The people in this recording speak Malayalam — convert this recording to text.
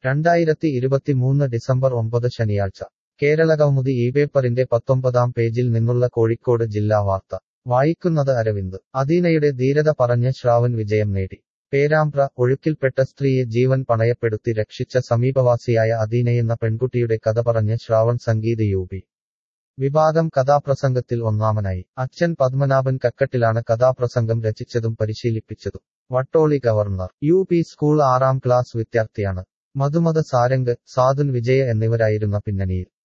രണ്ടായിരത്തി ഇരുപത്തിമൂന്ന് ഡിസംബർ ഒമ്പത് ശനിയാഴ്ച കേരളകൗമുദി ഈ പേപ്പറിന്റെ പത്തൊമ്പതാം പേജിൽ നിന്നുള്ള കോഴിക്കോട് ജില്ലാ വാർത്ത വായിക്കുന്നത് അരവിന്ദ് അദീനയുടെ ധീരത പറഞ്ഞ് ശ്രാവൺ വിജയം നേടി പേരാമ്പ്ര ഒഴുക്കിൽപ്പെട്ട സ്ത്രീയെ ജീവൻ പണയപ്പെടുത്തി രക്ഷിച്ച സമീപവാസിയായ അദീനയെന്ന പെൺകുട്ടിയുടെ കഥ പറഞ്ഞ് ശ്രാവൺ സംഗീത് യു പി വിഭാഗം കഥാപ്രസംഗത്തിൽ ഒന്നാമനായി അച്ഛൻ പത്മനാഭൻ കക്കട്ടിലാണ് കഥാപ്രസംഗം രചിച്ചതും പരിശീലിപ്പിച്ചതും Vattoli governor U P school ആറാം ക്ലാസ് വിദ്യാർത്ഥിയാണ് മധുമത സാരംഗ് സാധുൻ വിജയ എന്നിവരായിരുന്ന പിന്നണിയിൽ